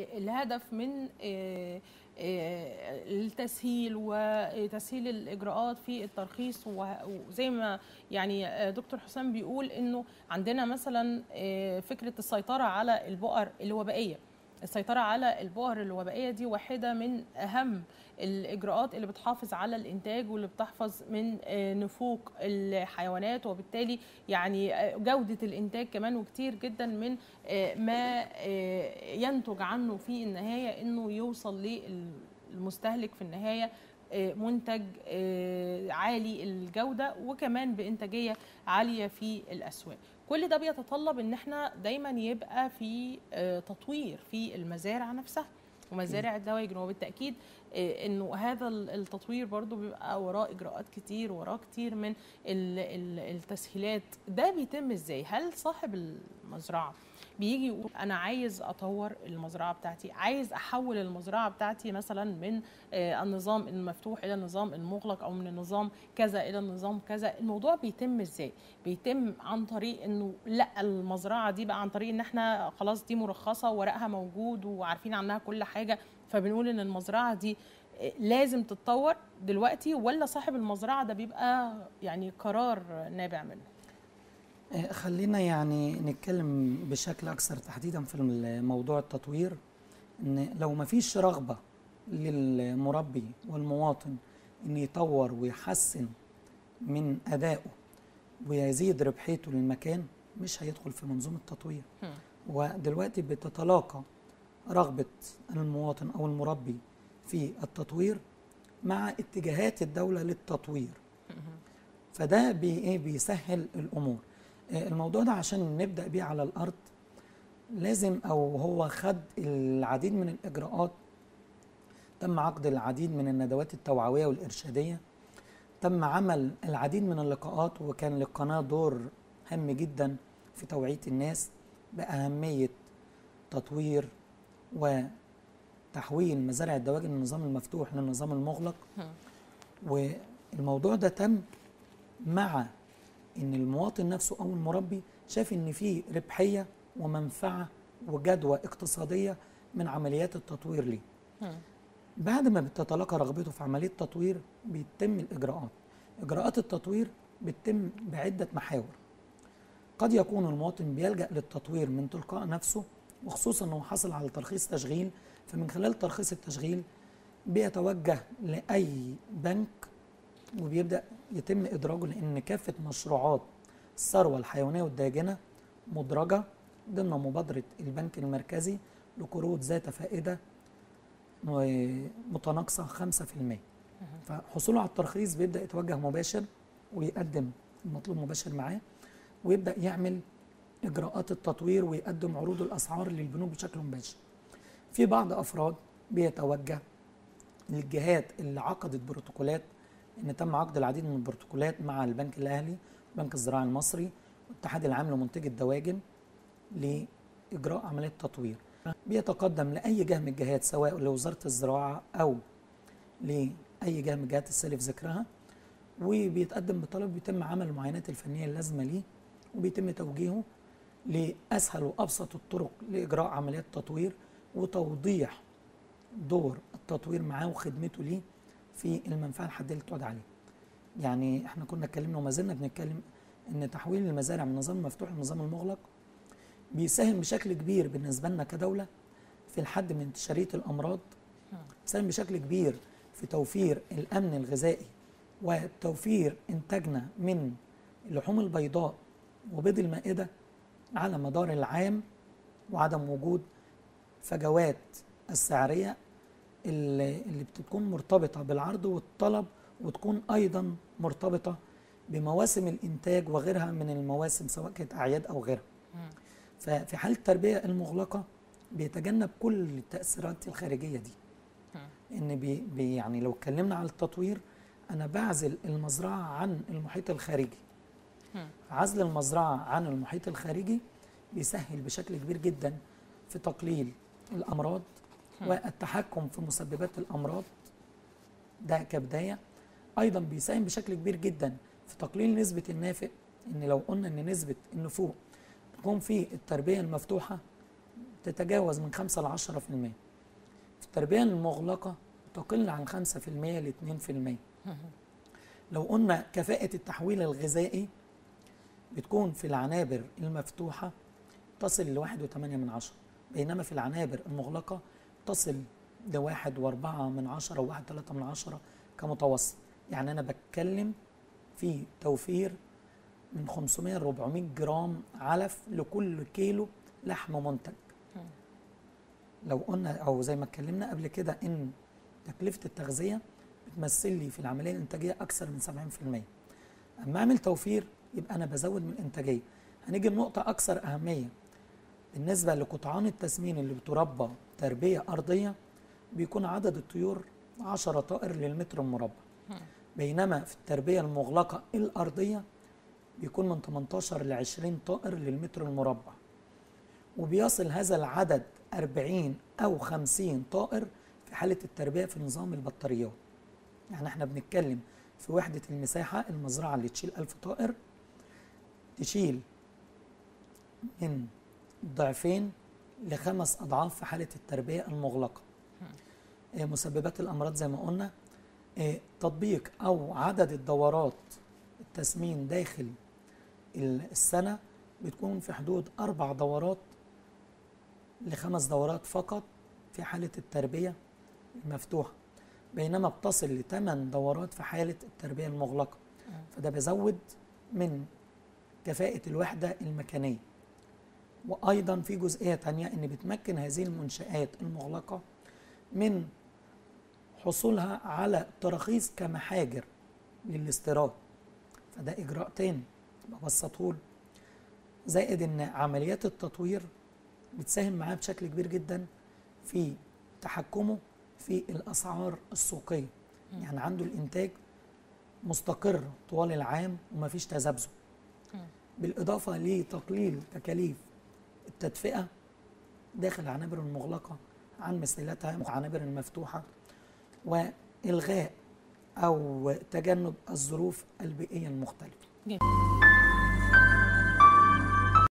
الهدف من آه، آه، التسهيل وتسهيل الاجراءات في الترخيص وه- وزي ما يعني آه، دكتور حسام بيقول انه عندنا مثلا آه، فكره السيطره على البؤر الوبائيه السيطره على البؤر الوبائيه دي واحده من اهم الاجراءات اللي بتحافظ على الانتاج واللي بتحفظ من آه، نفوق الحيوانات وبالتالي يعني آه، جوده الانتاج كمان وكتير جدا من آه، ما آه، ينتج عنه في النهايه انه يوصل للمستهلك في النهايه آه، منتج آه، عالي الجوده وكمان بانتاجيه عاليه في الاسواق كل ده بيتطلب ان احنا دايما يبقى في آه، تطوير في المزارع نفسها ومزارع الدواجن وبالتاكيد آه، انه هذا ال- التطوير برضو بيبقى وراه اجراءات كتير وراه كتير من ال- ال- التسهيلات ده بيتم ازاي هل صاحب المزرعه بيجي يقول انا عايز اطور المزرعه بتاعتي عايز احول المزرعه بتاعتي مثلا من آه، النظام المفتوح الى النظام المغلق او من النظام كذا الى النظام كذا الموضوع بيتم ازاي بيتم عن طريق انه لا المزرعه دي بقى عن طريق ان احنا خلاص دي مرخصه ورقها موجود وعارفين عنها كل حاجه فبنقول ان المزرعه دي آه، لازم تتطور دلوقتي ولا صاحب المزرعه ده بيبقى يعني قرار نابع منه آه، خلينا يعني نتكلم بشكل أكثر تحديدا في موضوع التطوير إن لو ما فيش رغبة للمربي والمواطن إن يطور ويحسن من أدائه ويزيد ربحيته للمكان مش هيدخل في منظومة التطوير هم. ودلوقتي بتتلاقى رغبة المواطن أو المربي في التطوير مع اتجاهات الدولة للتطوير فده بي ايه بيسهل الامور آه، الموضوع ده عشان نبدا بيه على الارض لازم او هو خد العديد من الاجراءات تم عقد العديد من الندوات التوعويه والارشاديه تم عمل العديد من اللقاءات وكان للقناه دور هام جدا في توعيه الناس باهميه تطوير وتحويل مزارع الدواجن من النظام المفتوح للنظام المغلق هم. والموضوع ده تم مع ان المواطن نفسه او المربي شاف ان في ربحيه ومنفعه وجدوى اقتصاديه من عمليات التطوير ليه هم. بعد ما بتتلاقى رغبته في عمليه التطوير بيتم الاجراءات اجراءات التطوير بتتم بعده محاور قد يكون المواطن بيلجا للتطوير من تلقاء نفسه وخصوصا انه حصل على ترخيص تشغيل فمن خلال ترخيص التشغيل بيتوجه لاي بنك وبيبدا يتم ادراجه لان كافه مشروعات الثروه الحيوانيه والداجنه مدرجه ضمن مبادره البنك المركزي لقروض ذات فائده متناقصه 5% فحصوله على الترخيص بيبدا يتوجه مباشر ويقدم المطلوب مباشر معاه ويبدا يعمل اجراءات التطوير ويقدم عروض الاسعار للبنوك بشكل مباشر. في بعض افراد بيتوجه للجهات اللي عقدت بروتوكولات ان تم عقد العديد من البروتوكولات مع البنك الاهلي البنك الزراعي المصري والاتحاد العام لمنتجي الدواجن لاجراء عمليه تطوير. بيتقدم لاي جهه من الجهات سواء لوزاره الزراعه او لاي جهه من الجهات السالف ذكرها وبيتقدم بطلب بيتم عمل المعاينات الفنيه اللازمه ليه وبيتم توجيهه لاسهل وابسط الطرق لاجراء عمليات تطوير وتوضيح دور التطوير معاه وخدمته ليه في المنفعه الحاديه اللي تعود عليه. يعني احنا كنا اتكلمنا وما زلنا بنتكلم ان تحويل المزارع من النظام المفتوح للنظام المغلق بيساهم بشكل كبير بالنسبه لنا كدوله في الحد من انتشاريه الامراض بيساهم بشكل كبير في توفير الامن الغذائي وتوفير انتاجنا من اللحوم البيضاء وبيض المائده على مدار العام وعدم وجود فجوات السعريه اللي اللي بتكون مرتبطه بالعرض والطلب وتكون ايضا مرتبطه بمواسم الانتاج وغيرها من المواسم سواء كانت اعياد او غيرها. ففي حاله التربيه المغلقه بيتجنب كل التاثيرات الخارجيه دي. ان بي بي يعني لو اتكلمنا على التطوير انا بعزل المزرعه عن المحيط الخارجي. عزل المزرعه عن المحيط الخارجي بيسهل بشكل كبير جدا في تقليل الامراض والتحكم في مسببات الامراض ده كبدايه ايضا بيساهم بشكل كبير جدا في تقليل نسبه النافق ان لو قلنا ان نسبه النفوق تكون في التربيه المفتوحه تتجاوز من 5 ل 10% في التربية المغلقة تقل عن 5% ل 2% لو قلنا كفاءة التحويل الغذائي بتكون في العنابر المفتوحة تصل لواحد وثمانية من عشرة بينما في العنابر المغلقة تصل لواحد واربعة من عشرة وواحد ثلاثة من عشرة كمتوسط يعني أنا بتكلم في توفير من 500 ل 400 جرام علف لكل كيلو لحم منتج لو قلنا او زي ما اتكلمنا قبل كده ان تكلفه التغذيه بتمثل لي في العمليه الانتاجيه اكثر من 70% اما اعمل توفير يبقى انا بزود من الانتاجيه هنيجي لنقطه اكثر اهميه بالنسبه لقطعان التسمين اللي بتربى تربيه ارضيه بيكون عدد الطيور 10 طائر للمتر المربع بينما في التربيه المغلقه الارضيه بيكون من 18 ل 20 طائر للمتر المربع وبيصل هذا العدد 40 أو 50 طائر في حالة التربية في نظام البطاريات يعني احنا بنتكلم في وحدة المساحة المزرعة اللي تشيل 1000 طائر تشيل من ضعفين لخمس أضعاف في حالة التربية المغلقة آه، مسببات الأمراض زي ما قلنا آه، تطبيق أو عدد الدورات التسمين داخل السنة بتكون في حدود أربع دورات لخمس دورات فقط في حالة التربية المفتوحة بينما بتصل لثمان دورات في حالة التربية المغلقة فده بيزود من كفاءة الوحدة المكانية وأيضا في جزئية تانية إن بتمكن هذه المنشآت المغلقة من حصولها على تراخيص كمحاجر للاستيراد فده إجراء تاني ببسطه له زائد إن عمليات التطوير بتساهم معاه بشكل كبير جدا في تحكمه في الاسعار السوقيه يعني عنده الانتاج مستقر طوال العام ومفيش تذبذب بالاضافه لتقليل تكاليف التدفئه داخل العنابر المغلقه عن مثيلتها العنابر المفتوحه والغاء او تجنب الظروف البيئيه المختلفه جميل.